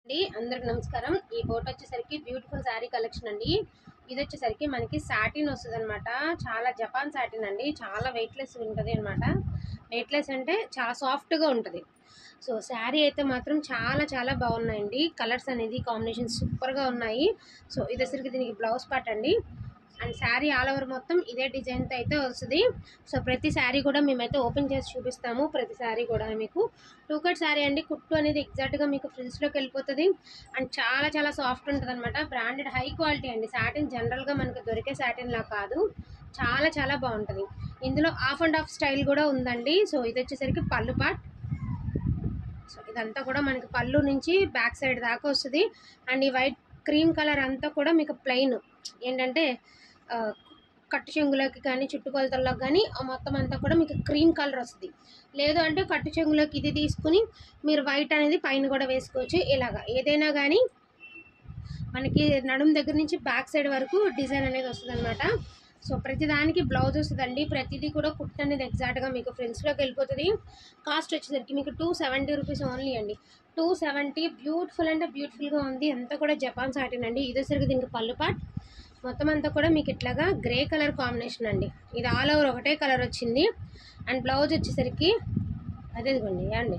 అండి అందరికి నమస్కారం ఈ ఫోటో వచ్చేసరికి బ్యూటిఫుల్ శారీ కలెక్షన్ అండి ఇది వచ్చేసరికి మనకి సాటిన్ వస్తుంది అనమాట చాలా జపాన్ సాటిన్ అండి చాలా వెయిట్లెస్ ఉంటుంది అనమాట వెయిట్లెస్ అంటే చాలా సాఫ్ట్గా ఉంటుంది సో శారీ అయితే మాత్రం చాలా చాలా బాగున్నాయండి కలర్స్ అనేది కాంబినేషన్ సూపర్గా ఉన్నాయి సో ఇది వచ్చేసరికి దీనికి బ్లౌజ్ పార్ట్ అండి అండ్ శారీ ఆల్ ఓవర్ మొత్తం ఇదే డిజైన్తో అయితే వస్తుంది సో ప్రతి శారీ కూడా మేమైతే ఓపెన్ చేసి చూపిస్తాము ప్రతి శారీ కూడా మీకు టూ కట్ శారీ అండి కుట్టు అనేది ఎగ్జాక్ట్గా మీకు ఫ్రిల్స్లోకి వెళ్ళిపోతుంది అండ్ చాలా చాలా సాఫ్ట్ ఉంటుంది అనమాట బ్రాండెడ్ హై క్వాలిటీ అండి సాటిన్ జనరల్గా మనకు దొరికే సాటిన్ లా కాదు చాలా చాలా బాగుంటుంది ఇందులో ఆఫ్ అండ్ ఆఫ్ స్టైల్ కూడా ఉందండి సో ఇది వచ్చేసరికి పళ్ళు పాట్ సో ఇదంతా కూడా మనకి పళ్ళు నుంచి బ్యాక్ సైడ్ దాకా వస్తుంది అండ్ ఈ వైట్ క్రీమ్ కలర్ అంతా కూడా మీకు ప్లెయిన్ ఏంటంటే ఆ, కట్టు చెంగులకి కానీ చుట్టుకొలతల్లోకి కానీ ఆ మొత్తం అంతా కూడా మీకు క్రీమ్ కలర్ వస్తుంది లేదు అంటే కట్టు చెంగులకి ఇది తీసుకుని మీరు వైట్ అనేది పైన కూడా వేసుకోవచ్చు ఇలాగా ఏదైనా కానీ మనకి నడుం దగ్గర నుంచి బ్యాక్ సైడ్ వరకు డిజైన్ అనేది వస్తుంది అనమాట సో ప్రతిదానికి బ్లౌజ్ వస్తుందండి ప్రతిదీ కూడా కుట్ అనేది ఎగ్జాక్ట్గా మీకు ఫ్రెండ్స్లోకి వెళ్ళిపోతుంది కాస్ట్ వచ్చేసరికి మీకు టూ సెవెంటీ రూపీస్ ఓన్లీ అండి టూ సెవెంటీ బ్యూటిఫుల్ అంటే బ్యూటిఫుల్గా ఉంది అంతా కూడా జపాన్ సాటిన్ అండి ఇది వచ్చేసరికి దీనికి పళ్ళు పాట్ మొత్తం అంతా కూడా మీకు ఇట్లాగా గ్రే కలర్ కాంబినేషన్ అండి ఇది ఆల్ ఓవర్ ఒకటే కలర్ వచ్చింది అండ్ బ్లౌజ్ వచ్చేసరికి అదేదిగోండి అండి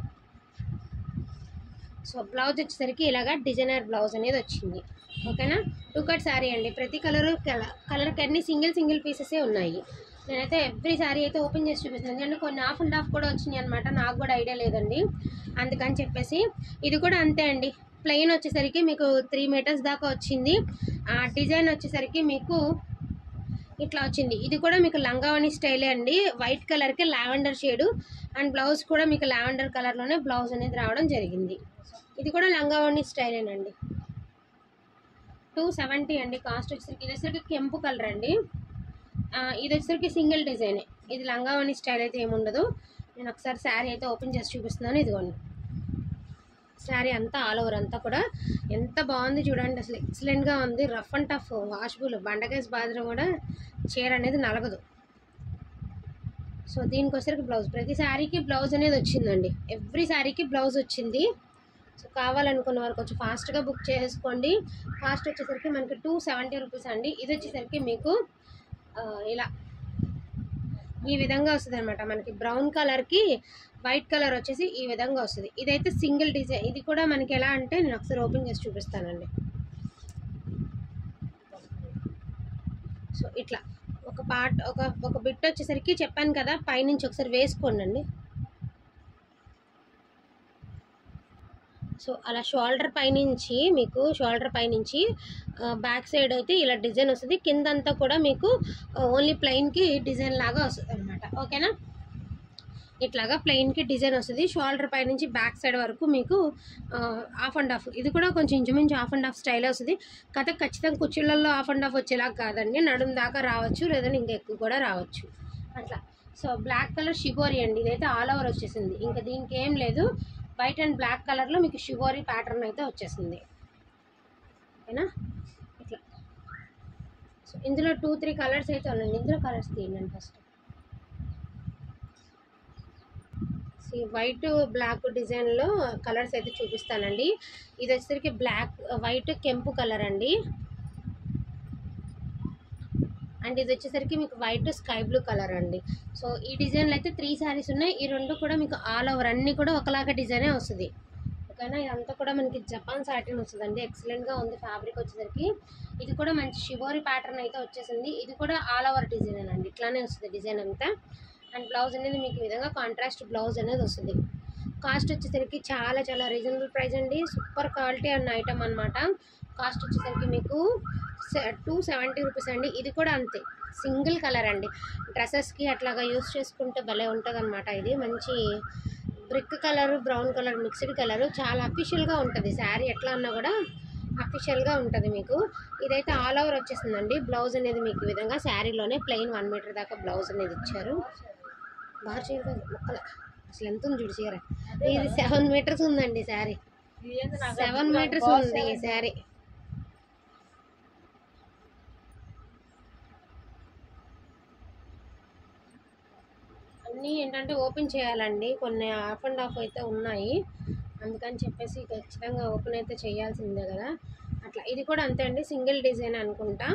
సో బ్లౌజ్ వచ్చేసరికి ఇలాగా డిజైనర్ బ్లౌజ్ అనేది వచ్చింది ఓకేనా టూ కట్ శారీ అండి ప్రతి కలర్ కలర్కి అన్ని సింగిల్ సింగిల్ పీసెసే ఉన్నాయి నేనైతే ఎవ్రీ శారీ అయితే ఓపెన్ చేసి చూపిస్తున్నాను ఎందుకంటే కొన్ని హాఫ్ అండ్ హాఫ్ కూడా వచ్చినాయి అనమాట నాకు కూడా ఐడియా లేదండి అందుకని చెప్పేసి ఇది కూడా అంతే అండి ప్లెయిన్ వచ్చేసరికి మీకు త్రీ మీటర్స్ దాకా వచ్చింది ఆ డిజైన్ వచ్చేసరికి మీకు ఇట్లా వచ్చింది ఇది కూడా మీకు లంగావణి స్టైలే అండి వైట్ కలర్కి లావెండర్ షేడు అండ్ బ్లౌజ్ కూడా మీకు లావెండర్ కలర్లోనే బ్లౌజ్ అనేది రావడం జరిగింది ఇది కూడా లంగావణి స్టైలేనండి టూ సెవెంటీ అండి కాస్ట్ వచ్చేసరికి ఇది వచ్చేసరికి కెంపు కలర్ అండి ఆ, ఇది వచ్చేసరికి సింగిల్ డిజైనే ఇది లంగావణి స్టైల్ అయితే ఏముండదు నేను ఒకసారి శారీ అయితే ఓపెన్ చేసి చూపిస్తున్నాను ఇదిగోండి శారీ అంతా ఆల్ ఓవర్ అంతా కూడా ఎంత బాగుంది చూడండి అసలు ఎక్సలెంట్గా ఉంది రఫ్ అండ్ టఫ్ వాషబుల్ బండకేసి బాధలో కూడా చీర అనేది నలగదు సో దీనికి వచ్చరికి బ్లౌజ్ ప్రతి శారీకి బ్లౌజ్ అనేది వచ్చిందండి ఎవ్రీ శారీకి బ్లౌజ్ వచ్చింది సో కావాలనుకున్న వారు కొంచెం ఫాస్ట్గా బుక్ చేసుకోండి కాస్ట్ వచ్చేసరికి మనకి టూ సెవెంటీ రూపీస్ అండి ఇది వచ్చేసరికి మీకు ఆ, ఇలా ఈ విధంగా వస్తుంది అనమాట మనకి బ్రౌన్ కలర్కి వైట్ కలర్ వచ్చేసి ఈ విధంగా వస్తుంది ఇదైతే సింగిల్ డిజైన్ ఇది కూడా మనకి ఎలా అంటే నేను ఒకసారి ఓపెన్ చేసి చూపిస్తానండి సో ఇట్లా ఒక పార్ట్ ఒక ఒక బిట్ వచ్చేసరికి చెప్పాను కదా పైనుంచి ఒకసారి వేసుకోండి సో అలా షోల్డర్ పైనుంచి మీకు షోల్డర్ పైనుంచి బ్యాక్ సైడ్ అయితే ఇలా డిజైన్ వస్తుంది కిందంతా కూడా మీకు ఓన్లీ ప్లెయిన్కి డిజైన్ లాగా వస్తుంది అనమాట ఓకేనా ఇట్లాగా ప్లెయిన్కి డిజైన్ వస్తుంది షోల్డర్ పై నుంచి బ్యాక్ సైడ్ వరకు మీకు ఆఫ్ అండ్ ఆఫ్ ఇది కూడా కొంచెం ఇంచుమించు ఆఫ్ అండ్ ఆఫ్ స్టైల్ వస్తుంది కథ ఖచ్చితంగా కుర్చీలలో ఆఫ్ అండ్ ఆఫ్ వచ్చేలాగా కాదండి నడుం దాకా రావచ్చు లేదంటే ఇంకా ఎక్కువ కూడా రావచ్చు అట్లా సో బ్లాక్ కలర్ షిబోరి అండి ఇదైతే ఆల్ ఓవర్ వచ్చేసింది ఇంకా దీనికి ఏం లేదు వైట్ అండ్ బ్లాక్ కలర్లో మీకు షిబోరి ప్యాటర్న్ అయితే వచ్చేసింది ఓకేనా ఇట్లా సో ఇందులో టూ త్రీ కలర్స్ అయితే ఉన్నాయి ఇందులో కలర్స్ తీయండి ఫస్ట్ ఈ వైట్ బ్లాక్ డిజైన్లో కలర్స్ అయితే చూపిస్తానండి ఇది వచ్చేసరికి బ్లాక్ వైట్ కెంపు కలర్ అండి అండ్ ఇది వచ్చేసరికి మీకు వైట్ స్కై బ్లూ కలర్ అండి సో ఈ డిజైన్లో అయితే త్రీ శారీస్ ఉన్నాయి ఈ రెండు కూడా మీకు ఆల్ ఓవర్ అన్నీ కూడా ఒకలాగా డిజైనే వస్తుంది ఓకేనా ఇదంతా కూడా మనకి జపాన్ సాటిన్ వస్తుందండి ఎక్సలెంట్గా ఉంది ఫ్యాబ్రిక్ వచ్చేసరికి ఇది కూడా మంచి షిబోరి ప్యాటర్న్ అయితే వచ్చేసింది ఇది కూడా ఆల్ ఓవర్ డిజైన్ అండి ఇట్లానే వస్తుంది డిజైన్ అంతా అండ్ బ్లౌజ్ అనేది మీకు ఈ విధంగా కాంట్రాస్ట్ బ్లౌజ్ అనేది వస్తుంది కాస్ట్ వచ్చేసరికి చాలా చాలా రీజనబుల్ ప్రైస్ అండి సూపర్ క్వాలిటీ అన్న ఐటమ్ అనమాట కాస్ట్ వచ్చేసరికి మీకు టూ సెవెంటీ రూపీస్ అండి ఇది కూడా అంతే సింగిల్ కలర్ అండి డ్రెస్సెస్కి అట్లాగా యూస్ చేసుకుంటే భలే ఉంటుంది అనమాట ఇది మంచి brick colour brown colour mixed colour చాలా అఫీషియల్గా ఉంటుంది శారీ ఎట్లా ఉన్నా కూడా అఫీషియల్గా ఉంటుంది మీకు ఇదైతే ఆల్ ఓవర్ వచ్చేసిందండి బ్లౌజ్ అనేది మీకు ఈ విధంగా శారీలోనే ప్లెయిన్ వన్ మీటర్ దాకా బ్లౌజ్ అనేది ఇచ్చారు బాగా చీర కాదు, ముక్కల అసలు ఎంత ఉంది చూడు చీర ఇది సెవెన్ మీటర్స్ ఉందండి శారీ సెవెన్ మీటర్స్ ఉంది ఈ శారీ అన్నీ ఏంటంటే ఓపెన్ చేయాలండి కొన్ని ఆఫ్ అండ్ ఆఫ్ అయితే ఉన్నాయి అందుకని చెప్పేసి ఖచ్చితంగా ఓపెన్ అయితే చేయాల్సిందే కదా అట్లా ఇది కూడా అంతే అండి సింగిల్ డిజైన్ అనుకుంటా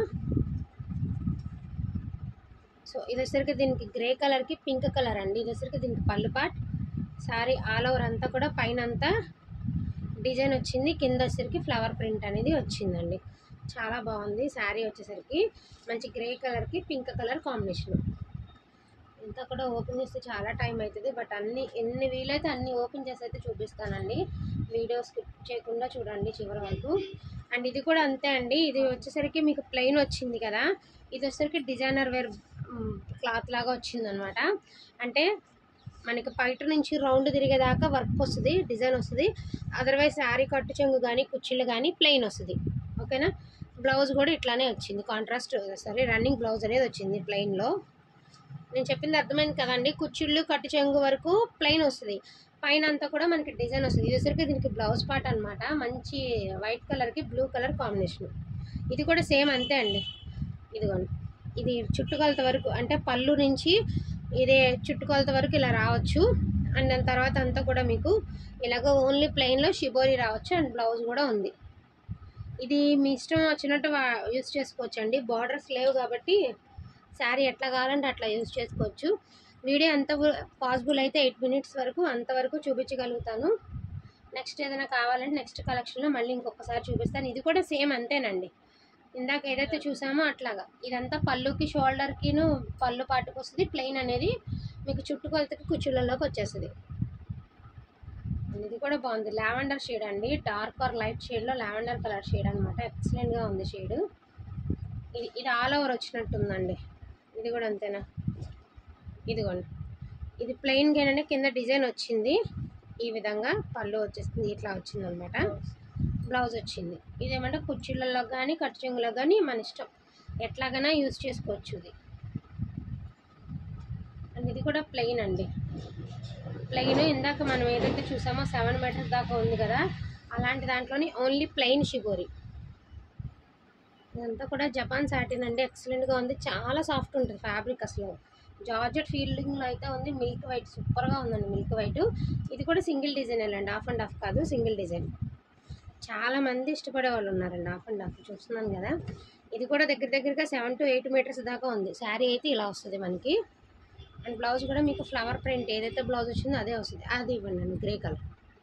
సో ఇది వచ్చేసరికి దీనికి గ్రే కలర్కి పింక్ కలర్ అండి ఇది వచ్చేసరికి దీనికి పళ్ళు పాట్ సారీ ఆల్ ఓవర్ అంతా కూడా పైన అంతా డిజైన్ వచ్చింది కింద వచ్చేసరికి ఫ్లవర్ ప్రింట్ అనేది వచ్చిందండి చాలా బాగుంది శారీ వచ్చేసరికి మంచి గ్రే కలర్కి పింక్ కలర్ కాంబినేషన్ ఇంత కూడా ఓపెన్ చేస్తే చాలా టైం అవుతుంది బట్ అన్ని ఎన్ని వీలైతే అన్ని ఓపెన్ చేసి అయితే చూపిస్తానండి వీడియో స్కిప్ చేయకుండా చూడండి చివరి వరకు అండ్ ఇది కూడా అంతే అండి ఇది వచ్చేసరికి మీకు ప్లెయిన్ వచ్చింది కదా ఇది వచ్చేసరికి డిజైనర్ వేర్ క్లాత్ లాగా వచ్చిందనమాట అంటే మనకి పైట నుంచి రౌండ్ తిరిగేదాకా వర్క్ వస్తుంది డిజైన్ వస్తుంది అదర్వైజ్ శారీ కట్టు చెంగు కానీ కుర్చీలు కానీ ప్లెయిన్ వస్తుంది ఓకేనా బ్లౌజ్ కూడా ఇట్లానే వచ్చింది కాంట్రాస్ట్ సారీ రన్నింగ్ బ్లౌజ్ అనేది వచ్చింది ప్లెయిన్లో నేను చెప్పింది అర్థమైంది కదండి కుర్చీళ్ళు కట్టు చెంగు వరకు ప్లెయిన్ వస్తుంది పైన అంతా కూడా మనకి డిజైన్ వస్తుంది ఇది వచ్చరికి దీనికి బ్లౌజ్ పార్ట్ అనమాట మంచి వైట్ కలర్కి బ్లూ కలర్ కాంబినేషన్ ఇది కూడా సేమ్ అంతే అండి ఇదిగోండి ఇది చుట్టుకొలత వరకు అంటే పళ్ళు నుంచి ఇదే చుట్టుకొలత వరకు ఇలా రావచ్చు అండ్ దాని తర్వాత అంతా కూడా మీకు ఇలాగ ఓన్లీ ప్లెయిన్లో షిబోరి రావచ్చు అండ్ బ్లౌజ్ కూడా ఉంది ఇది మీ ఇష్టం వచ్చినట్టు యూస్ చేసుకోవచ్చు అండి బార్డర్స్ లేవు కాబట్టి శారీ ఎట్లా కావాలంటే అట్లా యూస్ చేసుకోవచ్చు వీడియో ఎంత పాసిబుల్ అయితే ఎయిట్ మినిట్స్ వరకు అంతవరకు చూపించగలుగుతాను నెక్స్ట్ ఏదైనా కావాలంటే నెక్స్ట్ కలెక్షన్లో మళ్ళీ ఇంకొకసారి చూపిస్తాను ఇది కూడా సేమ్ అంతేనండి ఇందాక ఏదైతే చూసామో అట్లాగా ఇదంతా పళ్ళుకి షోల్డర్కిను పళ్ళు పాటుకు వస్తుంది ప్లెయిన్ అనేది మీకు చుట్టుకొలతకి కుచ్చులలోకి వచ్చేస్తుంది ఇది కూడా బాగుంది లావెండర్ షేడ్ అండి డార్క్ ఆర్ లైట్ షేడ్లో లావెండర్ కలర్ షేడ్ అనమాట ఎక్సలెంట్గా ఉంది షేడ్ ఇది ఇది ఆల్ ఓవర్ వచ్చినట్టుందండి ఇది కూడా అంతేనా ఇదిగోండి ఇది ప్లెయిన్ ఏంటంటే కింద డిజైన్ వచ్చింది ఈ విధంగా పళ్ళు వచ్చేస్తుంది ఇట్లా వచ్చింది అనమాట బ్లౌజ్ వచ్చింది ఇదేమంటే కుర్చీలలో కానీ కట్టు చెంగులో కానీ మన ఇష్టం ఎట్లాగైనా యూజ్ చేసుకోవచ్చు ఇది అండ్ ఇది కూడా ప్లెయిన్ అండి ప్లెయిన్ ఇందాక మనం ఏదైతే చూసామో సెవెన్ మీటర్స్ దాకా ఉంది కదా అలాంటి దాంట్లోని ఓన్లీ ప్లెయిన్ షిగోరి ఇదంతా కూడా జపాన్ సాటిన్ అండి ఎక్సలెంట్గా ఉంది చాలా సాఫ్ట్ ఉంటుంది ఫ్యాబ్రిక్ అసలు జార్జెట్ ఫీల్డింగ్లో అయితే ఉంది మిల్క్ వైట్ సూపర్గా ఉందండి మిల్క్ వైట్ ఇది కూడా సింగిల్ డిజైన్ అండి హాఫ్ అండ్ హాఫ్ కాదు సింగిల్ డిజైన్ చాలా మంది ఇష్టపడే వాళ్ళు ఉన్నారండి హాఫ్ అండ్ హాఫ్ చూస్తున్నాను కదా ఇది కూడా దగ్గర దగ్గరగా సెవెన్ టు ఎయిట్ మీటర్స్ దాకా ఉంది శారీ అయితే ఇలా వస్తుంది మనకి అండ్ బ్లౌజ్ కూడా మీకు ఫ్లవర్ ప్రింట్ ఏదైతే బ్లౌజ్ వచ్చిందో అదే వస్తుంది అది ఇవ్వండి అండి గ్రే కలర్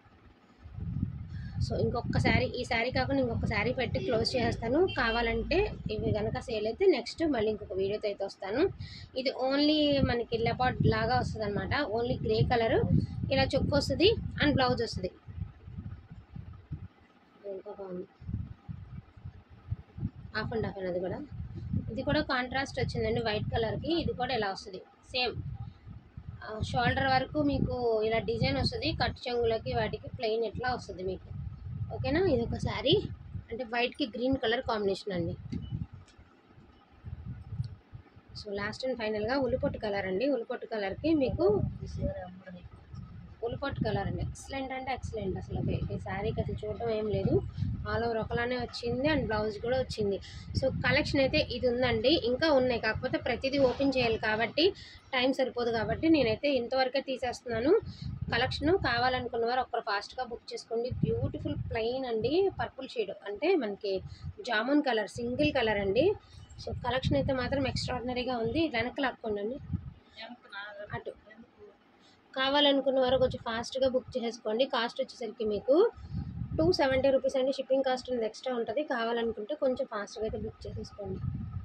సో ఇంకొక శారీ ఈ శారీ కాకుండా ఇంకొక శారీ పెట్టి క్లోజ్ చేసేస్తాను కావాలంటే ఇవి కనుక సేల్ అయితే నెక్స్ట్ మళ్ళీ ఇంకొక వీడియోతో అయితే వస్తాను ఇది ఓన్లీ మనకి లెపాట్ లాగా వస్తుంది అనమాట ఓన్లీ గ్రే కలర్ ఇలా చొక్కు వస్తుంది అండ్ బ్లౌజ్ వస్తుంది ఇంకా బాగుంది హాఫ్ అండ్ హాఫ్ అది కూడా ఇది కూడా కాంట్రాస్ట్ వచ్చిందండి వైట్ కలర్కి ఇది కూడా ఇలా వస్తుంది సేమ్ షోల్డర్ వరకు మీకు ఇలా డిజైన్ వస్తుంది కట్ చెంగులకి వాటికి ప్లెయిన్ ఎట్లా వస్తుంది మీకు ఓకేనా ఇది ఒక శారీ అంటే వైట్కి గ్రీన్ కలర్ కాంబినేషన్ అండి సో లాస్ట్ అండ్ ఫైనల్గా ఉల్లిపొట్టు కలర్ అండి ఉల్లిపొట్టు కలర్కి మీకు ఉల్లిపొట్టు కలర్ అండి ఎక్సలెంట్ అంటే ఎక్సలెంట్ అసలు ఈ- ఈ శారీకి అసలు చూడటం ఏం లేదు ఆల్ ఓవర్ ఒకలానే వచ్చింది అండ్ బ్లౌజ్ కూడా వచ్చింది సో కలెక్షన్ అయితే ఇది ఉందండి ఇంకా ఉన్నాయి కాకపోతే ప్రతిదీ ఓపెన్ చేయాలి కాబట్టి టైం సరిపోదు కాబట్టి నేనైతే ఇంతవరకే తీసేస్తున్నాను కలెక్షన్ కావాలనుకున్న వారు ఒక్కరు ఫాస్ట్గా బుక్ చేసుకోండి బ్యూటిఫుల్ ప్లెయిన్ అండి పర్పుల్ షేడ్ అంటే మనకి జామున్ కలర్ సింగిల్ కలర్ అండి సో కలెక్షన్ అయితే మాత్రం ఎక్స్ట్రాడినరీగా ఉంది వెనక్కి లాక్కోండి అటు కావాలనుకున్న వారు కొంచెం ఫాస్ట్గా బుక్ చేసుకోండి కాస్ట్ వచ్చేసరికి మీకు టూ సెవెంటీ రూపీస్ అండి షిప్పింగ్ కాస్ట్ అనేది ఎక్స్ట్రా ఉంటుంది కావాలనుకుంటే కొంచెం ఫాస్ట్గా అయితే బుక్ చేసేసుకోండి